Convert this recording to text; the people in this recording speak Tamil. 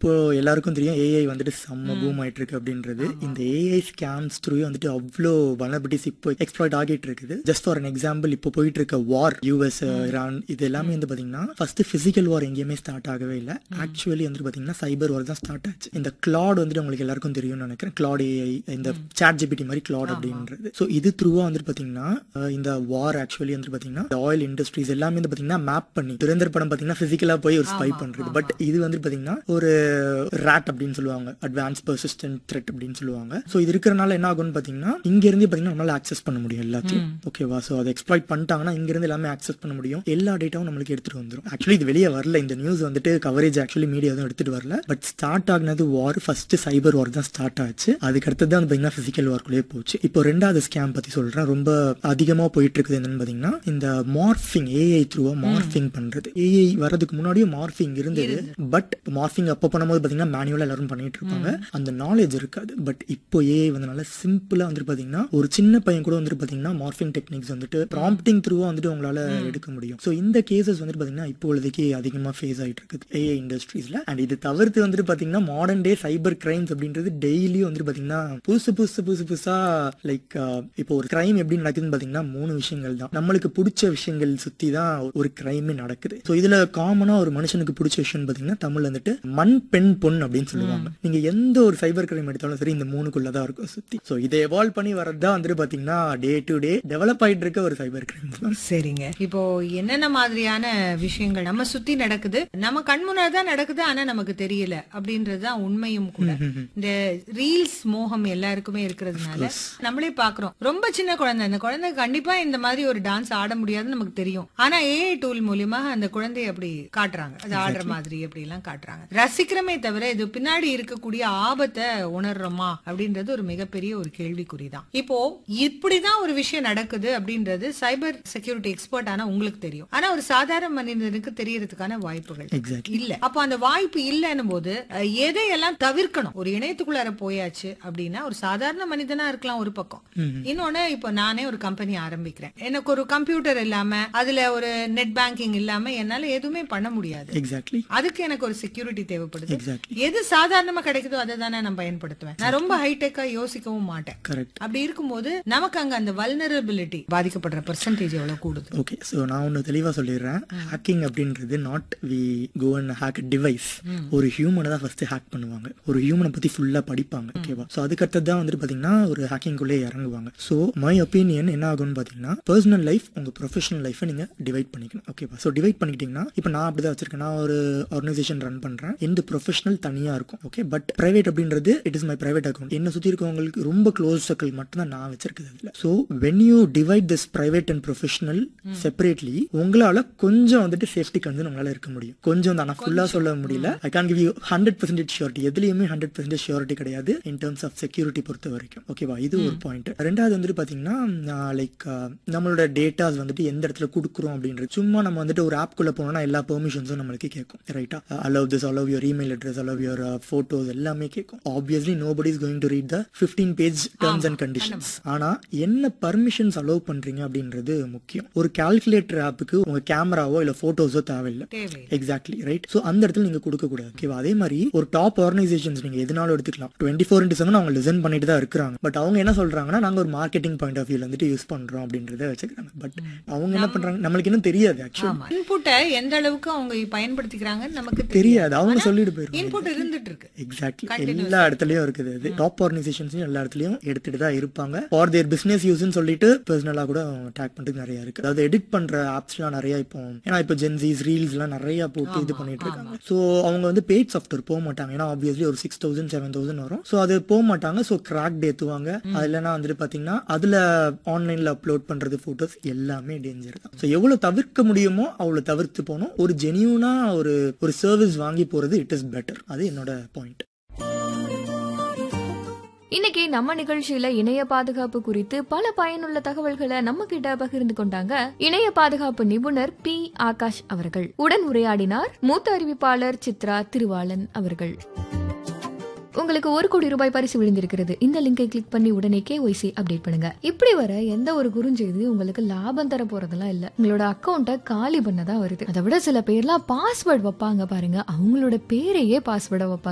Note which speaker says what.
Speaker 1: இப்போ எல்லாருக்கும் தெரியும் ஏஐ வந்துட்டு செம்ம பூம் ஆயிட்டு இருக்கு அப்படின்றது இந்த ஏஐ ஸ்கேம்ஸ் த்ரூ வந்துட்டு அவ்வளோ வனபிலிட்டிஸ் இப்போ எக்ஸ்ப்ளாய்ட் ஆகிட்டு இருக்குது ஜஸ்ட் ஃபார் an எக்ஸாம்பிள் இப்போ போயிட்டு இருக்க வார் யூஎஸ் இரான் இது எல்லாமே வந்து பாத்தீங்கன்னா ஃபர்ஸ்ட் பிசிக்கல் வார் எங்கேயுமே ஸ்டார்ட் ஆகவே இல்லை ஆக்சுவலி வந்துட்டு பாத்தீங்கன்னா சைபர் வார் தான் ஸ்டார்ட் ஆச்சு இந்த கிளாட் வந்துட்டு உங்களுக்கு எல்லாருக்கும் தெரியும்னு நினைக்கிறேன் கிளாட் ஏஐ இந்த சாட் ஜிபிடி மாதிரி கிளாட் அப்படின்றது ஸோ இது த்ரூவா வந்துட்டு பாத்தீங்கன்னா அஹ், இந்த வார் ஆக்சுவலி வந்துட்டு பாத்தீங்கன்னா ஆயில் இண்டஸ்ட்ரீஸ் எல்லாமே வந்து பாத்தீங்கன்னா மேப் பண்ணி துரேந்தர் படம் பாத்தீங்கன்னா பிசிக்கலா போய் ஒரு ஸ்பை பண்றது பட் இது வந்து பாத்தீங்கன்னா ஒரு ராட் அப்படின்னு சொல்லுவாங்க அட்வான்ஸ் பர்சிஸ்டன்ட் த்ரெட் அப்படின்னு சொல்லுவாங்க ஸோ இது இருக்கிறனால என்ன ஆகும்னு பாத்தீங்கன்னா இங்க இருந்து பாத்தீங்கன்னா நம்மளால ஆக்சஸ் பண்ண முடியும் எல்லாத்தையும் ஓகேவா ஸோ அதை எக்ஸ்ப்ளாய்ட் பண்ணிட்டாங்கன்னா இங்க இருந்து எல்லாமே ஆக்சஸ் பண்ண முடியும் எல்லா டேட்டாவும் நம்மளுக்கு எடுத்துட்டு வந்துரும் ஆக்சுவலி இது வெளியே வரல இந்த நியூஸ் வந்துட்டு கவரேஜ் ஆக்சுவலி மீடியா தான் எடுத்துட்டு வரல பட் ஸ்டார்ட் ஆகினது வார் ஃபர்ஸ்ட் சைபர் வார் தான் ஸ்டார்ட் ஆச்சு அதுக்கு அடுத்தது தான் பாத்தீங்கன்னா பிசிக்கல் வார்க்குள்ளேயே போச்சு இப்போ ரெண்டாவது ஸ்கேம் பத்தி சொல்றேன் ரொம்ப அதிகமா போயிட்டு இருக்குது என்னன்னு பாத்தீங்கன்னா இந்த மார்ஃபிங் ஏஐ த்ரூவா மார்ஃபிங் பண்றது ஏஐ வரதுக்கு முன்னாடியும் மார்ஃபிங் இருந்தது பட் மார்ஃபிங் அப்போ பண்ணும்போது பாத்தீங்கன்னா மேனுவலா எல்லாரும் பண்ணிட்டு இருப்பாங்க அந்த நாலேஜ் இருக்காது பட் இப்போ ஏஐ வந்தனால சிம்பிளா வந்துட்டு பாத்தீங்கன்னா ஒரு சின்ன பையன் கூட வந்துட்டு பாத்தீங்கன்னா மார்ஃபிங் டெக்னிக்ஸ் வந்துட்டு ப்ராம்ப்டிங் த்ரூவா வந்துட்டு உங்களால எடுக்க முடியும் ஸோ இந்த கேசஸ் வந்துட்டு பாத்தீங்கன்னா இப்பொழுதைக்கு அதிகமா ஃபேஸ் ஆயிட்டு இருக்குது ஏஐ இண்டஸ்ட்ரீஸ்ல அண்ட் இது தவிர்த்து வந்துட்டு பாத்தீங்கன்னா மாடர்ன் டே சைபர் கிரைம்ஸ் அப்படின்றது டெய்லி வந்துட்டு பாத்தீங்கன்னா புதுசு புதுசு புதுசு புதுசா லைக் இப்போ ஒரு கிரைம் எப்படி நடக்குதுன்னு பாத்தீங்கன்னா மூணு விஷயங்கள் தான் நம்மளுக்கு பிடிச்ச விஷயங்கள் சுத்தி தான் ஒரு கிரைமே நடக்குது ஸோ இதுல காமனா ஒரு மனுஷனுக்கு பிடிச்ச விஷயம் பாத்தீங்கன்னா தமிழ்ல வந்துட்டு மண் பெண் பொன் அப்படின்னு சொல்லுவாங்க நீங்க எந்த ஒரு சைபர் கிரைம் எடுத்தாலும் சரி இந்த மூணுக்குள்ளதான் இருக்கும் சுத்தி ஸோ இதை எவால்வ் பண்ணி வரதுதான் வந்துட்டு பாத்தீங்கன்னா டே டு டே டெவலப் ஆயிட்டு இருக்க ஒரு சைபர் கிரைம்
Speaker 2: சரிங்க இப்போ என்னென்ன மாதிரியான விஷயங்கள் நம்ம சுத்தி நடக்குது நம்ம கண் முன்னாடி தான் நடக்குது ஆனா நமக்கு தெரியல அப்படின்றதுதான் உண்மையும் கூட இந்த ரீல்ஸ் மோகம் எல்லாருக்குமே இருக்கிறதுனால நம்மளே பாக்குறோம் ரொம்ப சின்ன குழந்தை அந்த குழந்தை கண்டிப்பா இந்த மாதிரி ஒரு டான்ஸ் ஆட முடியாதுன்னு நமக்கு தெரியும் ஆனா ஏஐ டூல் மூலியமா அந்த குழந்தைய அப்படி காட்டுறாங்க அது ஆடுற மாதிரி அப்படி எல்லாம் காட்டுறாங்க ரசிக்கிறமே தவிர இது பின்னாடி இருக்கக்கூடிய ஆபத்தை உணர்றோமா அப்படின்றது ஒரு மிகப்பெரிய ஒரு கேள்விக்குறிதான் இப்போ இப்படிதான் ஒரு விஷயம் நடக்குது அப்படின்றது சைபர் செக்யூரிட்டி எக்ஸ்பர்ட் ஆனா உங்களுக்கு தெரியும் ஆனா ஒரு சாதாரண மனிதனுக்கு தெரியறதுக்கான வாய்ப்புகள்
Speaker 1: எக்ஸாக்ட்லி
Speaker 2: இல்ல அப்போ அந்த வாய்ப்பு இல்லைன்னும் போது அஹ், எதையெல்லாம் தவிர்க்கணும் ஒரு இணையத்துக்குள்ளார போயாச்சு அப்படின்னா ஒரு சாதாரண மனிதனா இருக்கலாம் ஒரு பக்கம் இன்னொன்னு இப்போ நானே ஒரு கம்பெனி ஆரம்பிக்கிறேன் எனக்கு ஒரு கம்ப்யூட்டர் இல்லாம அதுல ஒரு நெட் பேங்கிங் இல்லாம என்னால எதுவுமே பண்ண முடியாது
Speaker 1: எக்ஸாக்ட்லி
Speaker 2: அதுக்கு எனக்கு ஒரு செக்யூரிட்டி தேவைப்படுது
Speaker 1: எக்ஸாக்ட்லி
Speaker 2: எது சாதாரணமா கிடைக்குதோ அதை தானே நான் பயன்படுத்துவேன் நான் ரொம்ப ஹைடெக்கா யோசிக்கவும் மாட்டேன்
Speaker 1: கரெக்ட்
Speaker 2: அப்படி இருக்கும்போது நமக்கு அங்க அந்த வல்னரபிலிட்டி பாதிக்கப்படுற பெர்சன்டேஜ் எவ்வளவு கூடுது
Speaker 1: ஓகே ஸோ நான் ஒன்று தெளிவாக சொல்லிடுறேன் ஹேக்கிங் அப்படின்றது not we go and hack device ஒரு ஹியூமனை தான் ஃபர்ஸ்ட் ஹேக் பண்ணுவாங்க ஒரு ஹியூமனை பற்றி ஃபுல்லாக படிப்பாங்க ஓகேவா ஸோ அதுக்கடுத்தது தான் வந்துட்டு பார்த்தீங்கன்னா ஒரு ஹேக்கிங்குள்ளே இறங்குவாங்க ஸோ மை ஒப்பீனியன் என்ன ஆகும்னு பார்த்தீங்கன்னா பர்சனல் லைஃப் உங்கள் ப்ரொஃபஷனல் லைஃப்பை நீங்கள் டிவைட் பண்ணிக்கணும் ஓகேவா ஸோ டிவைட் பண்ணிக்கிட்டீங்கன்னா இப்போ நான் அப்படி தான் வச்சிருக்கேன் நான் ஒரு ஆர்கனைசேஷன் ரன் பண்ணுறேன் எந்த ப்ரொஃபஷனல் தனியாக இருக்கும் ஓகே பட் பிரைவேட் அப்படின்றது it is my private account என்ன சுற்றி இருக்கவங்களுக்கு ரொம்ப க்ளோஸ் சர்க்கிள் மட்டும் தான் நான் வச்சிருக்கிறது அதில் so when you divide this private and professional separately உங்களால கொஞ்சம் வந்துட்டு சேஃப்டி கண்டு உங்களால இருக்க முடியும் கொஞ்சம் தான் நான் ஃபுல்லா சொல்ல முடியல I can give you hundred percentage surety எதுலயுமே ஹண்ட்ரட் பர்சன்டேஜ் ஷியோரிட்டி கிடையாது இன் டர்ம்ஸ் ஆஃப் செக்யூரிட்டி பொறுத்த வரைக்கும் ஓகேவா இது ஒரு பாயிண்ட் ரெண்டாவது வந்துட்டு பாத்தீங்கன்னா லைக் நம்மளோட டேட்டாஸ் வந்துட்டு எந்த இடத்துல கொடுக்குறோம் அப்படின்றது சும்மா நம்ம வந்துட்டு ஒரு ஆப் குள்ள போனோம்னா எல்லா பெர்மிஷன்ஸும் நம்மளுக்கு கேட்கும் ரைட்டா allow this allow your email address allow your photos எல்லாமே கேட்கும் obviously nobody is going to read the fifteen page terms and conditions ஆனா என்ன பர்மிஷன்ஸ் அலோவ் பண்றீங்க அப்படின்றது முக்கியம் ஒரு கால்குலேட்டர் ஆப்புக்கு உங்க கேமராவோ இல்ல போட்டோஸோ தேவையில்லை
Speaker 2: தேவை
Speaker 1: எக்ஸாக்ட்லி ரைட் ஸோ அந்த இடத்துல நீங்க கொடுக்க கூடாது ஓகேவா அதே மாதிரி ஒரு டாப் ஆர்கனைசேஷன்ஸ் நீங்க எதுனாலும் எடுத்துக்கலாம் டுவெண்ட்டி ஃபோர் இன்ட்டு செவன் அவங்க லிசன் பண்ணிட்டு தான் இருக்கிறாங்க பட் அவங்க என்ன சொல்றாங்கன்னா நாங்க ஒரு மார்க்கெட்டிங் பாயிண்ட் ஆஃப் வியூல வந்துட்டு யூஸ் பண்றோம் அப்படின்றத வச்சுக்கிறாங்க பட் அவங்க என்ன பண்றாங்க நம்மளுக்கு இன்னும் தெரியாது ஆக்சுவலி
Speaker 2: ஆமா இன்புட்டை எந்த அளவுக்கு அவங்க பயன்படுத்திக்கிறாங்கன்னு நமக்கு
Speaker 1: தெரியாது அவங்க சொல்லிட்டு போயிருவாங்க
Speaker 2: இன்புட் இருந்துட்டு இருக்கு
Speaker 1: எக்ஸாக்ட்லி எல்லா இடத்துலயும் இருக்குது அது டாப் ஆர்கனைசேஷன்ஸையும் எல்லா இடத்துலயும் எடுத்துட்டு தான் இருப்பாங்க ஃபார் தேர் பிசினஸ் யூஸ்னு சொல்லிட்டு பர்சனலா கூட டேக் பண்றது நிறைய இருக்கு அதாவது எடிட் பண்ற ஆப்ஸ்லாம் நிறைய இப்போ ஏன்னா இப்போ ஜென்சிஸ் ரீல்ஸ் எல்லாம் நிறைய போட்டு இது பண்ணிட்டு இருக்காங்க ஸோ அவங்க வந்து பெய்ட் சாஃப்ட்வேர் போக மாட்டாங்க ஏன்னா ஆப்வியஸ்லி ஒரு சிக்ஸ் தௌசண்ட் செவன் தௌசண்ட் வரும் ஸோ அது போக மாட்டாங்க ஸோ கிராக் ஏத்துவாங்க அது இல்லைன்னா வந்துட்டு பாத்தீங்கன்னா அதுல ஆன்லைன்ல அப்லோட் பண்றது போட்டோஸ் எல்லாமே டேஞ்சர் தான் ஸோ எவ்வளவு தவிர்க்க முடியுமோ அவ்வளவு தவிர்த்து போகணும் ஒரு ஜெனியூனா ஒரு ஒரு சர்வீஸ் வாங்கி போறது இட் இஸ் பெட்டர் அது என்னோட பாயிண்ட்
Speaker 3: இன்னைக்கு நம்ம நிகழ்ச்சியில இணைய பாதுகாப்பு குறித்து பல பயனுள்ள தகவல்களை நம்ம கிட்ட பகிர்ந்து கொண்டாங்க இணைய பாதுகாப்பு நிபுணர் பி ஆகாஷ் அவர்கள் உடன் உரையாடினார் மூத்த அறிவிப்பாளர் சித்ரா திருவாளன் அவர்கள் உங்களுக்கு ஒரு கோடி ரூபாய் பரிசு விழுந்திருக்கிறது இந்த லிங்கை கிளிக் பண்ணி உடனே கேஒய்சி அப்டேட் பண்ணுங்க இப்படி வர எந்த ஒரு குறுஞ்செய்தி உங்களுக்கு லாபம் தர போறதெல்லாம் இல்ல உங்களோட அக்கௌண்ட்டை காலி பண்ணதான் வருது அதை விட சில பேர்லாம் பாஸ்வேர்ட் வைப்பாங்க பாருங்க அவங்களோட பேரையே பாஸ்வேர்டை வைப்பாங்க